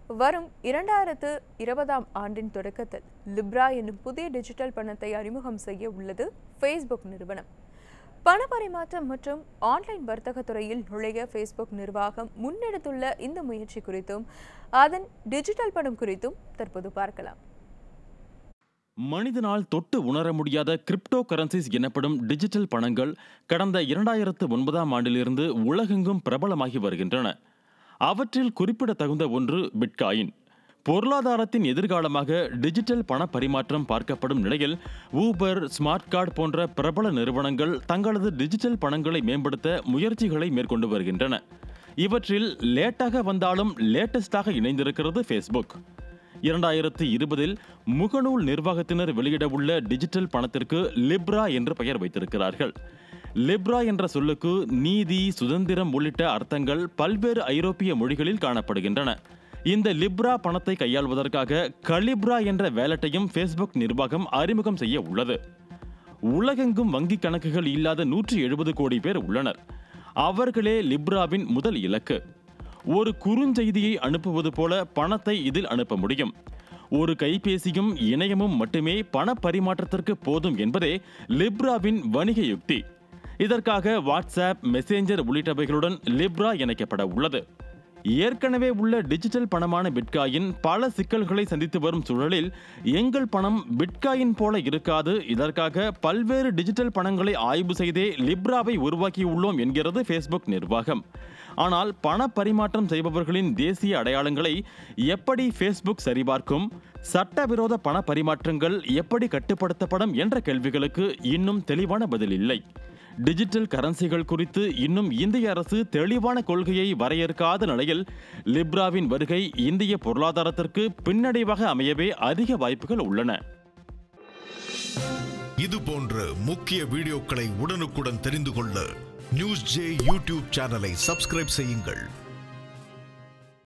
வரும் இரண்டாயிரத்து இருபதாம் ஆண்டின் தொடக்கத்தில் லிப்ரா என்னும் புதிய டிஜிட்டல் பணத்தை அறிமுகம் செய்ய உள்ளது ஃபேஸ்புக் நிறுவனம் பண பரிமாற்றம் மற்றும் ஆன்லைன் வர்த்தக துறையில் நுழைய ஃபேஸ்புக் நிர்வாகம் முன்னெடுத்துள்ள இந்த முயற்சி குறித்தும் அதன் டிஜிட்டல் பணம் குறித்தும் தற்போது பார்க்கலாம் மனிதனால் தொட்டு உணர முடியாத கிரிப்டோ கரன்சிஸ் எனப்படும் டிஜிட்டல் பணங்கள் கடந்த இரண்டாயிரத்து ஒன்பதாம் ஆண்டிலிருந்து உலகெங்கும் பிரபலமாகி வருகின்றன அவற்றில் குறிப்பிடத்தகுந்த ஒன்று பிட்காயின் பொருளாதாரத்தின் எதிர்காலமாக டிஜிட்டல் பண பரிமாற்றம் பார்க்கப்படும் நிலையில் ஊபர் ஸ்மார்ட் கார்டு போன்ற பிரபல நிறுவனங்கள் தங்களது டிஜிட்டல் பணங்களை மேம்படுத்த முயற்சிகளை மேற்கொண்டு வருகின்றன இவற்றில் லேட்டாக வந்தாலும் லேட்டஸ்டாக இணைந்திருக்கிறது ஃபேஸ்புக் இரண்டாயிரத்து இருபதில் முகநூல் நிர்வாகத்தினர் வெளியிடவுள்ள டிஜிட்டல் பணத்திற்கு லிப்ரா என்று பெயர் வைத்திருக்கிறார்கள் லிப்ரா என்ற சொல்லுக்கு நீதி சுதந்திரம் உள்ளிட்ட அர்த்தங்கள் பல்வேறு ஐரோப்பிய மொழிகளில் காணப்படுகின்றன இந்த லிப்ரா பணத்தை கையாள்வதற்காக கலிப்ரா என்ற வேலட்டையும் ஃபேஸ்புக் நிர்வாகம் அறிமுகம் செய்ய உள்ளது உலகெங்கும் வங்கிக் கணக்குகள் இல்லாத நூற்றி எழுபது கோடி பேர் உள்ளனர் அவர்களே லிப்ராவின் முதல் இலக்கு ஒரு குறுஞ்செய்தியை அனுப்புவது போல பணத்தை இதில் அனுப்ப முடியும் ஒரு கைபேசியும் இணையமும் மட்டுமே பண பரிமாற்றத்திற்கு போதும் என்பதே லிப்ராவின் வணிக யுக்தி இதற்காக வாட்ஸ்அப் மெசேஞ்சர் உள்ளிட்டவைகளுடன் லிப்ரா இணைக்கப்பட உள்ளது ஏற்கனவே உள்ள டிஜிட்டல் பணமான பிட்காயின் பல சிக்கல்களை சந்தித்து வரும் சூழலில் எங்கள் பணம் பிட்காயின் போல இருக்காது இதற்காக பல்வேறு டிஜிட்டல் பணங்களை ஆய்வு செய்தே லிப்ராவை உருவாக்கியுள்ளோம் என்கிறது ஃபேஸ்புக் நிர்வாகம் ஆனால் பண பரிமாற்றம் செய்பவர்களின் தேசிய அடையாளங்களை எப்படி ஃபேஸ்புக் சரிபார்க்கும் சட்டவிரோத பண பரிமாற்றங்கள் எப்படி கட்டுப்படுத்தப்படும் என்ற கேள்விகளுக்கு இன்னும் தெளிவான பதில் இல்லை டிஜிட்டல் கரன்சிகள் குறித்து இன்னும் இந்திய அரசு தெளிவான கொள்கையை வரையறுக்காத நிலையில் லிப்ராவின் வருகை இந்திய பொருளாதாரத்திற்கு பின்னடைவாக அமையவே அதிக வாய்ப்புகள் உள்ளன இது போன்ற முக்கிய வீடியோக்களை உடனுக்குடன் தெரிந்து கொள்ள நியூஸ் ஜே யூடியூப் சேனலை சப்ஸ்கிரைப் செய்யுங்கள்